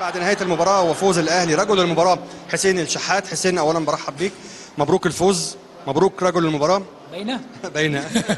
بعد نهايه المباراه وفوز الاهلي رجل المباراه حسين الشحات حسين اولا برحب بيك مبروك الفوز مبروك رجل المباراه باينه باينه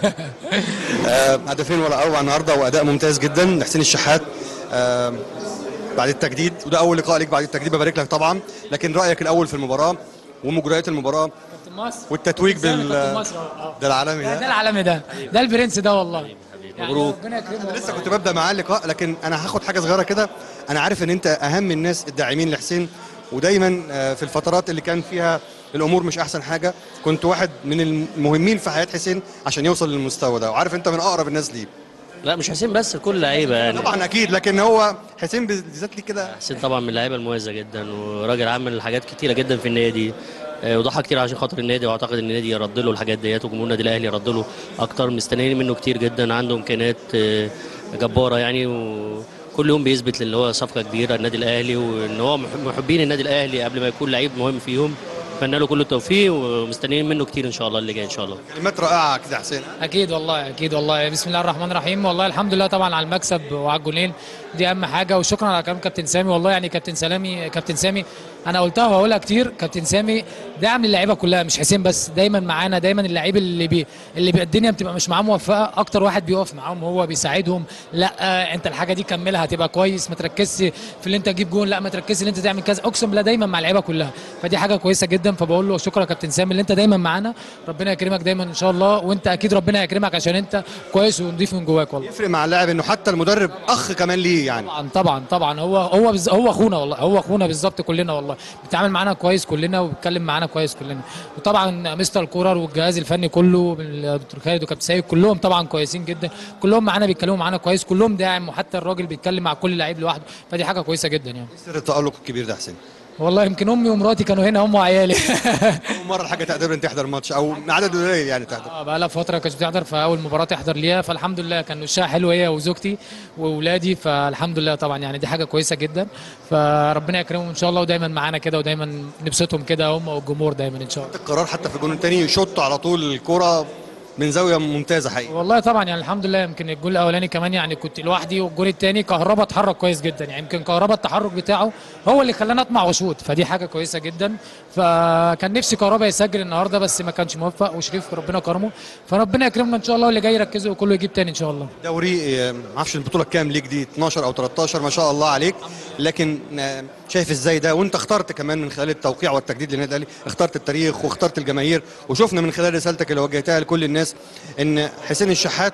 آه، هدفين ولا اروع النهارده واداء ممتاز جدا حسين الشحات آه، بعد التجديد وده اول لقاء ليك بعد التجديد ببارك لك طبعا لكن رايك الاول في المباراه ومجريات المباراه كابتن مصر والتتويج كابتن بال مصر اه ده العالمي ده, ده ده العالمي ده ده البرنس ده والله يعني مبروك. ربنا يكرمه لسه كنت ببدا معاه اللقاء لكن انا هاخد حاجه صغيره كده انا عارف ان انت اهم الناس الداعمين لحسين ودايما آه، في الفترات اللي كان فيها الامور مش احسن حاجه كنت واحد من المهمين في حياه حسين عشان يوصل للمستوى ده وعارف انت من اقرب الناس ليه لا مش حسين بس كل لعيبه يعني طبعا اكيد لكن هو حسين بالذات ليه كده حسين طبعا من اللعيبه المميزه جدا وراجل عامل حاجات كتيره جدا في النادي آه، وضحى كتير عشان خاطر النادي واعتقد ان النادي يرد له الحاجات ديت وجمهور النادي الاهلي يرد له اكتر مستنيين منه كتير جدا عنده امكانيات آه، جباره يعني وكل يوم بيثبت اللي هو صفقه كبيره النادي الاهلي وان هو مح- محبين النادي الاهلي قبل ما يكون لعيب مهم فيهم اتمنى له كل التوفيق ومستنيين منه كتير ان شاء الله اللي جاي ان شاء الله كلمات رائعه كده يا حسين اكيد والله اكيد والله بسم الله الرحمن الرحيم والله الحمد لله طبعا على المكسب وعلى الجولين دي اهم حاجه وشكرا على كلام كابتن سامي والله يعني كابتن سلامي كابتن سامي انا قلتها وهقولها كتير كابتن سامي داعم للعيبه كلها مش حسين بس دايما معانا دايما اللعيب اللي بي اللي بي الدنيا بتبقى مش معاه موفقه اكتر واحد بيقف معاهم هو بيساعدهم لا آه، انت الحاجه دي كملها هتبقى كويس ما تركزش في اللي انت تجيب جون لا ما تركزش ان انت تعمل كذا اقسم بالله دايما مع اللعيبه كلها فدي حاجه كويسه جدا فبقول له شكرا يا كابتن سامي اللي انت دايما معانا ربنا يكرمك دايما ان شاء الله وانت اكيد ربنا يكرمك عشان انت كويس ونضيف من جواك والله يفرق مع اللاعب انه حتى المدرب اخ كمان ليه يعني طبعا طبعا طبعا هو هو بز... هو اخونا والله هو اخونا بالظبط كلنا والله بيتعامل معانا كويس كلنا وبيتكلم معانا كويس كلنا وطبعا مستر كورر والجهاز الفني كله الدكتور خالد وكابتن سيد كلهم طبعا كويسين جدا كلهم معانا بيتكلموا معانا كويس كلهم داعم وحتى الراجل بيتكلم مع كل لعيب لوحده فدي حاجه كويسه جدا يعني سر التالق الكبير ده حسين والله يمكن امي ومراتي كانوا هنا هم وعيالي اول مره الحاجه تقدر انت تحضر ماتش او عدد قليل يعني تحضر اه بقى لها فتره كانت بتحضر فاول مباراه تحضر ليها فالحمد لله كان وشها حلو هي وزوجتي واولادي فالحمد لله طبعا يعني دي حاجه كويسه جدا فربنا يكرمهم ان شاء الله ودايما معانا كده ودايما نبسطهم كده هم والجمهور دايما ان شاء الله القرار حتى في الجون الثاني يشط على طول الكره من زاويه ممتازه حقيقي والله طبعا يعني الحمد لله يمكن الجول الاولاني كمان يعني كنت لوحدي والجول الثاني كهربا اتحرك كويس جدا يعني يمكن كهربا التحرك بتاعه هو اللي خلاني اطمع واشوط فدي حاجه كويسه جدا فكان نفسي كهربا يسجل النهارده بس ما كانش موفق وشريف ربنا كرمه فربنا يكرمنا ان شاء الله واللي جاي يركزوا وكله يجيب تاني ان شاء الله دوري آه، ما اعرفش البطوله كام ليك دي 12 او 13 ما شاء الله عليك لكن آه، شايف ازاي ده وانت اخترت كمان من خلال التوقيع والتجديد للنادي الاهلي اخترت التاريخ واخترت الجماهير وشفنا من خلال رسالتك اللي وجهتها لكل الناس ان حسين الشحات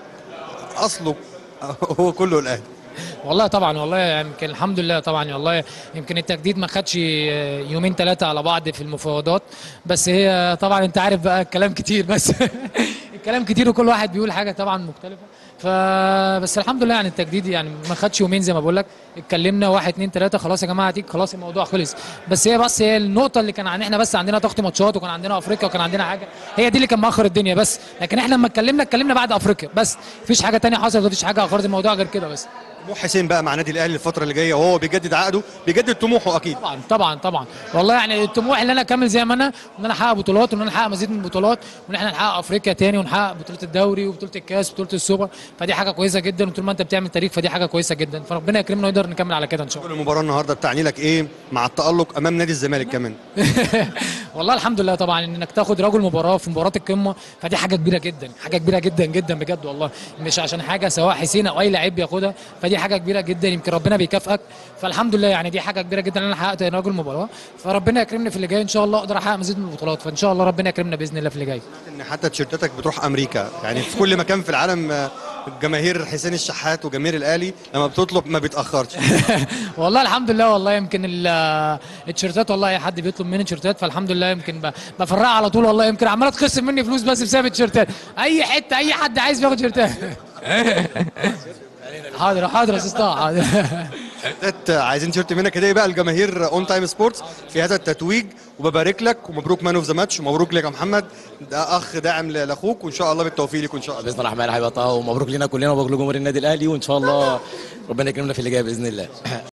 اصله هو كله الاهلي والله طبعا والله يمكن الحمد لله طبعا والله يمكن التجديد ما خدش يومين ثلاثه على بعض في المفاوضات بس هي طبعا انت عارف بقى الكلام كتير بس الكلام كتير وكل واحد بيقول حاجه طبعا مختلفه فبس الحمد لله يعني التجديد يعني ما خدش يومين زي ما بقول لك اتكلمنا واحد اتنين تلاته خلاص يا جماعه هتيجي خلاص الموضوع خلص بس هي بس هي النقطه اللي كان عن احنا بس عندنا ضغط ماتشات وكان عندنا افريقيا وكان عندنا حاجه هي دي اللي كان مأخر الدنيا بس لكن احنا لما اتكلمنا اتكلمنا بعد افريقيا بس مفيش حاجه تانية حصلت مفيش حاجه اخرت الموضوع غير كده بس طموح حسين بقى مع نادي الاهلي الفتره اللي جايه وهو بيجدد عقده بيجدد طموحه اكيد طبعا طبعا طبعا والله يعني الطموح اللي انا اكمل زي ما انا ان انا احقق بطولات وان انا احقق مزيد من البطولات وان احنا نحقق افريقيا تاني ونحقق بطوله الدوري وبطوله الكاس وبطوله السوبر فدي حاجه كويسه جدا وطول ما انت بتعمل تاريخ فدي حاجه كويسه جدا فربنا يكرمنا ونقدر نكمل على كده ان شاء الله المباراه النهارده بتعني لك ايه مع التالق امام نادي الزمالك كمان والله الحمد لله طبعا انك تاخد رجل مباراه في مباراه القمه فدي حاجه كبيره جدا حاجه كبيره جدا جدا بجد والله مش عشان حاجه سواء حسين او اي لعيب بياخدها فدي حاجه كبيره جدا يمكن ربنا بيكافئك فالحمد لله يعني دي حاجه كبيره جدا ان انا حققت رجل مباراه فربنا يكرمني في اللي جاي ان شاء الله اقدر احقق مزيد من البطولات فان شاء الله ربنا يكرمنا باذن الله في اللي جاي ان حتى تيشيرتاتك بتروح امريكا يعني في كل مكان في العالم آه، جماهير حسين الشحات وجماهير الاهلي لما بتطلب ما بيتاخرش والله الحمد لله والله يمكن ال- التيشيرتات والله اي حد بيطلب مني تيشيرتات فالحمد لله يمكن ب- بفرقها على طول والله يمكن عماله تخصم مني فلوس بس بسبب التيشيرتات اي حته اي حد عايز بياخد تيشيرتات حاضر حاضر يا استاذ طه حاضر تيشيرتات عايزين تيشيرت منك هديه بقى الجماهير اون تايم سبورتس في هذا التتويج وببارك لك ومبروك مان اوف ذا ماتش ومبروك لك يا محمد ده اخ داعم ل- لاخوك وان شاء الله بالتوفيق ليك وان شاء الله باذن الله الرحمن الرحيم يا طه ومبروك لنا كلنا ومبروك لجمهور النادي الاهلي وان شاء الله ربنا يكرمنا في اللي جاي باذن الله